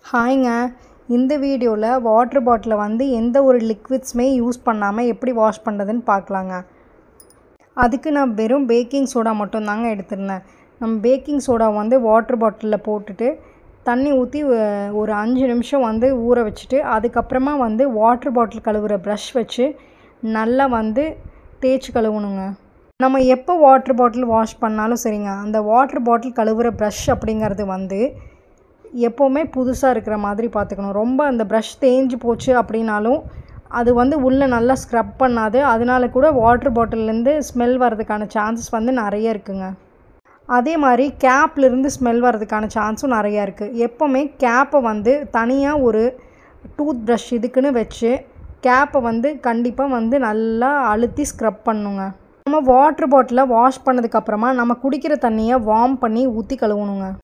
ஹாய்ங்க இந்த வீடியோவில் வாட்டர் பாட்டிலை வந்து எந்த ஒரு லிக்விட்ஸுமே யூஸ் பண்ணாமல் எப்படி வாஷ் பண்ணுறதுன்னு பார்க்கலாங்க அதுக்கு நான் வெறும் பேக்கிங் சோடா மட்டும்தாங்க எடுத்திருந்தேன் நம்ம பேக்கிங் சோடா வந்து வாட்டர் பாட்டிலில் போட்டுட்டு தண்ணி ஊற்றி ஒரு அஞ்சு நிமிஷம் வந்து ஊற வச்சுட்டு அதுக்கப்புறமா வந்து வாட்டர் பாட்டில் கழுவுற ப்ரஷ் வச்சு நல்லா வந்து தேய்ச்சி கழுவணுங்க நம்ம எப்போ வாட்டர் பாட்டில் வாஷ் பண்ணாலும் சரிங்க அந்த வாட்டர் பாட்டில் கழுவுற ப்ரஷ் அப்படிங்கிறது வந்து எப்போவுமே புதுசாக இருக்கிற மாதிரி பார்த்துக்கணும் ரொம்ப அந்த ப்ரஷ் தேஞ்சு போச்சு அப்படின்னாலும் அது வந்து உள்ளே நல்லா ஸ்க்ரப் பண்ணாது அதனால கூட வாட்டர் பாட்டில்லேருந்து ஸ்மெல் வர்றதுக்கான சான்சஸ் வந்து நிறைய இருக்குங்க அதே மாதிரி கேப்லேருந்து ஸ்மெல் வர்றதுக்கான சான்ஸும் நிறையா இருக்குது எப்போவுமே கேப்பை வந்து தனியாக ஒரு டூத் ப்ரஷ் இதுக்குன்னு வச்சு கேப்பை வந்து கண்டிப்பாக வந்து நல்லா அழுத்தி ஸ்க்ரப் பண்ணுங்க நம்ம வாட்டர் பாட்டிலை வாஷ் பண்ணதுக்கப்புறமா நம்ம குடிக்கிற தண்ணியை வார்ம் பண்ணி ஊற்றி கழுவணுங்க